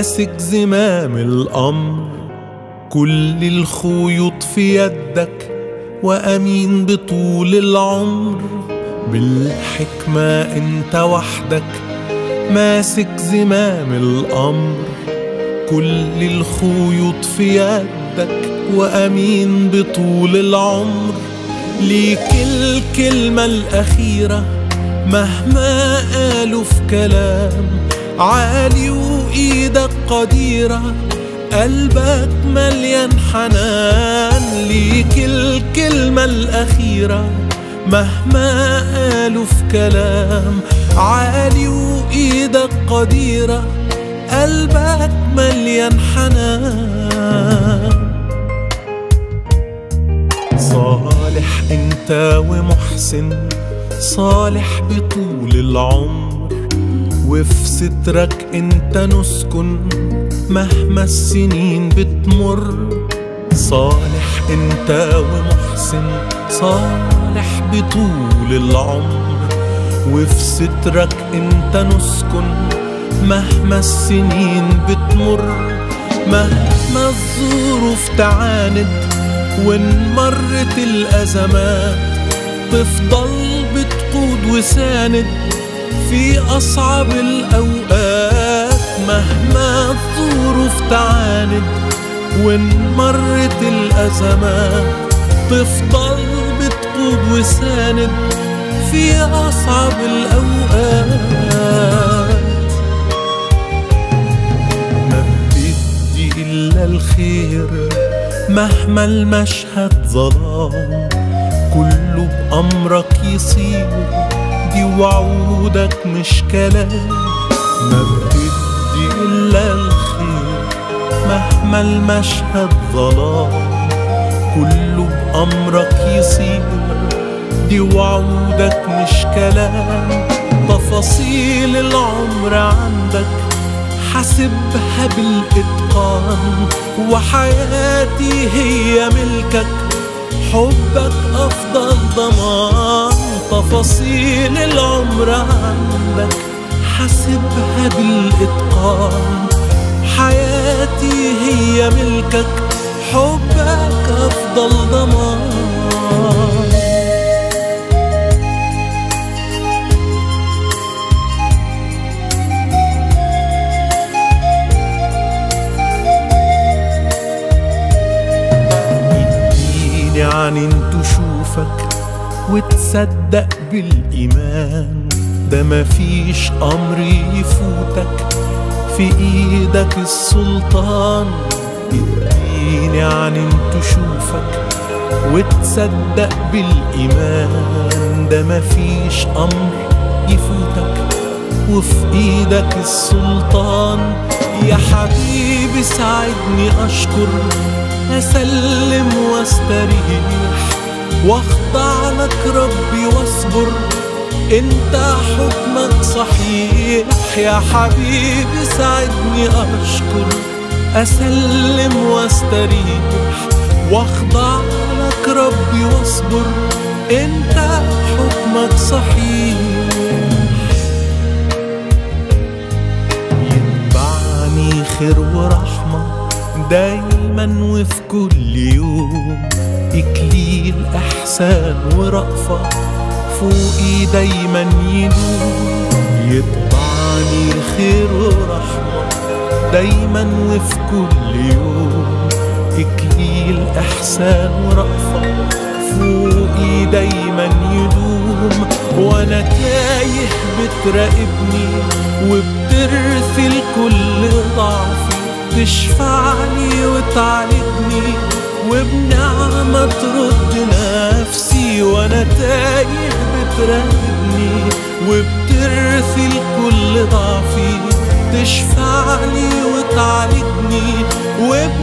ماسك زمام الأمر كل الخيوط في يدك وأمين بطول العمر بالحكمة انت وحدك ماسك زمام الأمر كل الخيوط في يدك وأمين بطول العمر ليك الكلمة الأخيرة مهما قالوا في كلام عالي وإيدك قديرة قلبك مليان حنان ليك الكلمة الأخيرة مهما قالوا في كلام عالي وإيدك قديرة قلبك مليان حنان صالح انت ومحسن صالح بطول العمر وفي سترك انت نسكن مهما السنين بتمر صالح انت ومحسن صالح بطول العمر وفي سترك انت نسكن مهما السنين بتمر مهما الظروف تعاند وان مرت الازمات تفضل بتقود وساند في اصعب الاوقات مهما الظروف تعاند وان مرت الازمات تفضل بتقود وساند في اصعب الاوقات ما بدي الا الخير مهما المشهد ظلام كله بأمرك يصير دي وعودك مش كلام ما بدي إلا الخير مهما المشهد ظلام كله بأمرك يصير دي وعودك مش كلام تفاصيل العمر عندك حاسبها بالإتقان وحياتي هي ملكك حبك أفضل ضمان تفاصيل العمر عندك حاسبها بالإتقان حياتي هي ملكك حبك أفضل ضمان يديني عن انت تشوفك وتصدق بالإيمان ده مفيش أمر يفوتك في إيدك السلطان اديني عن انت تشوفك وتصدق بالإيمان ده مفيش أمر يفوتك وفي إيدك السلطان يا حبيبي ساعدني أشكر أسلم واستريح واخضع لك ربي واصبر انت حكمك صحيح يا حبيبي ساعدني اشكر اسلم واستريح واخضع لك ربي واصبر انت حكمك صحيح يتبعني خير ورحمة دايما وفي كل يوم إكليل إحسان ورأفة فوقي دايما يدوم يتبعني خير ورحمة دايما وفي كل يوم إكليل إحسان ورأفة فوقي دايما يدوم وأنا تايه بتراقبني وبترثي كل ضعفي تشفعني وتعالجني وبنعمة ترد نفسي وانا تايه بتراقبني وبترثي كل ضعفي تشفعني وتعالجني وبنعمة